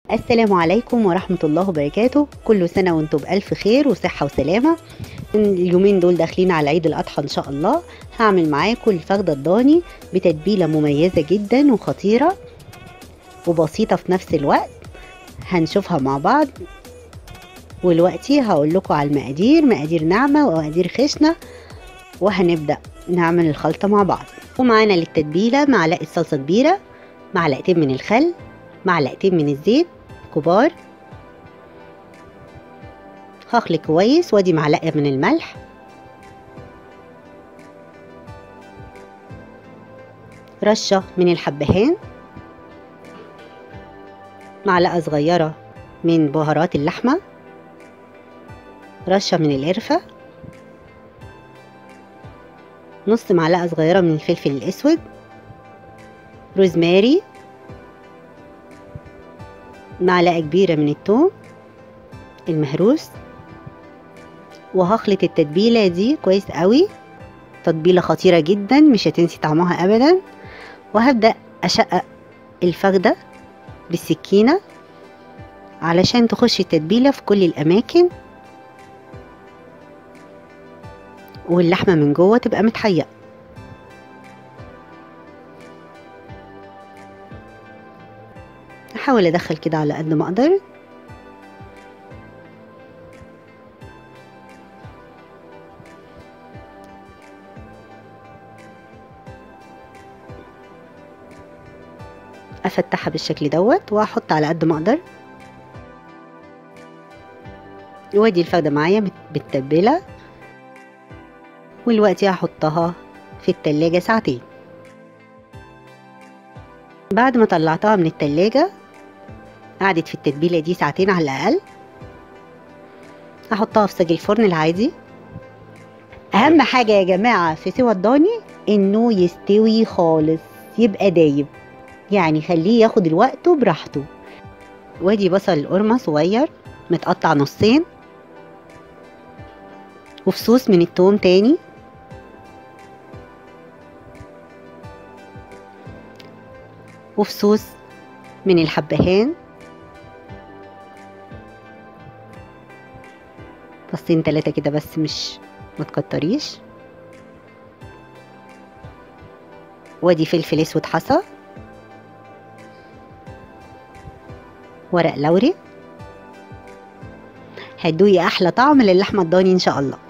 السلام عليكم ورحمة الله وبركاته كل سنة وانتم بألف خير وصحة وسلامة اليومين دول داخلين على عيد الأضحى إن شاء الله هعمل معاكم الفخدة الضاني بتتبيلة مميزة جدا وخطيرة وبسيطة في نفس الوقت هنشوفها مع بعض ودلوقتي هقول لكم على المقادير مقادير ناعمة ومقادير خشنة وهنبدأ نعمل الخلطة مع بعض ومعانا للتتبيلة معلقة صلصة كبيرة معلقتين من الخل معلقتين من الزيت كبار هخلط كويس وادي معلقة من الملح رشة من الحبهان معلقة صغيرة من بهارات اللحمة رشة من القرفة نص معلقة صغيرة من الفلفل الأسود روزماري معلقة كبيرة من الثوم المهروس وهخلط التتبيلة دي كويس قوي تتبيلة خطيرة جدا مش هتنسي طعمها أبدا وهبدأ أشقق الفخدة بالسكينة علشان تخش التتبيلة في كل الأماكن واللحمة من جوه تبقى متحيقة احاول ادخل كده على قد ما اقدر افتحها بالشكل دوت واحط على قد ما اقدر وادي الفخده معايا متبله والوقت هحطها في التلاجة ساعتين بعد ما طلعتها من التلاجة قعدت في التتبيلة دي ساعتين على الأقل هحطها في صاج الفرن العادي أهم حاجة يا جماعة في سوى الضاني إنه يستوي خالص يبقى دايب يعني خليه ياخد الوقت براحته وادي بصل القرمة صغير متقطع نصين وفصوص من التوم تاني وفصوص من الحبهان فصين تلاتة كده بس مش ما تكتريش وادي فلفل اسود حصى ورق لوري هتدوقي احلى طعم للحمه الضاني ان شاء الله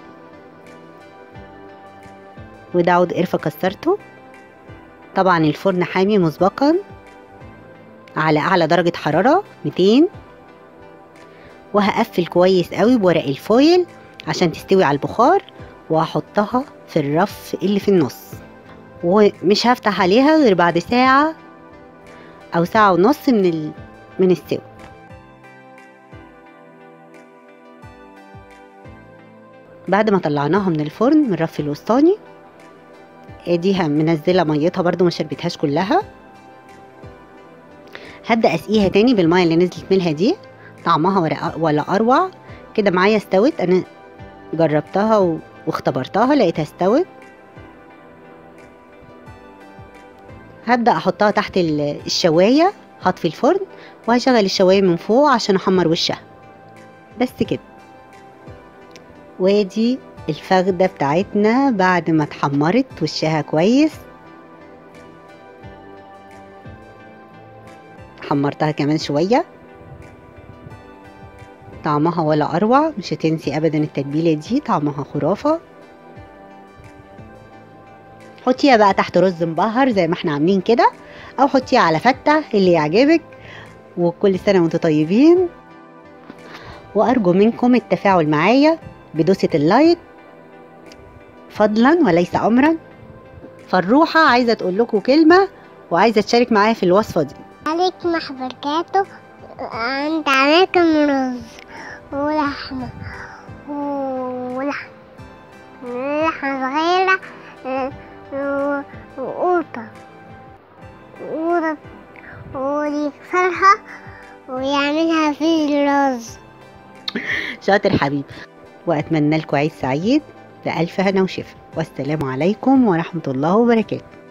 وده عود قرفه كسرته طبعا الفرن حامي مسبقا على اعلى درجه حراره 200 وهقفل كويس قوي بورق الفويل عشان تستوي على البخار وهحطها في الرف اللي في النص ومش هفتح عليها غير بعد ساعة أو ساعة ونص من ال... من السوا بعد ما طلعناها من الفرن من الرف الوسطاني اديها منزلة ميتها برضو ما شربتهاش كلها هبدأ اسقيها تاني بالمية اللي نزلت منها دي طعمها ولا, ولا اروع كده معايا استوت انا جربتها واختبرتها لقيتها استوت هبدأ احطها تحت الشواية هطفي الفرن وهشغل الشواية من فوق عشان احمر وشها بس كده وادي الفخدة بتاعتنا بعد ما اتحمرت وشها كويس حمرتها كمان شوية طعمها ولا أروع مش هتنسي أبدا التتبيلة دي طعمها خرافة حطيها بقى تحت رز مبهر زي ما احنا عاملين كده أو حطيها على فتة اللي يعجبك وكل سنة وانتم طيبين وأرجو منكم التفاعل معايا بدوسة اللايك فضلا وليس أمرا فالروحة عايزة تقول لكم كلمة وعايزة تشارك معايا في الوصفة دي عليكم بركاته انت عليكم رز ولحمة ولحمة لحمة صغيرة وقوطة وقوطة ويكسرها ويعملها في الرز شاطر حبيب وأتمنى لكم عيد سعيد بألف هنا وشفا والسلام عليكم ورحمة الله وبركاته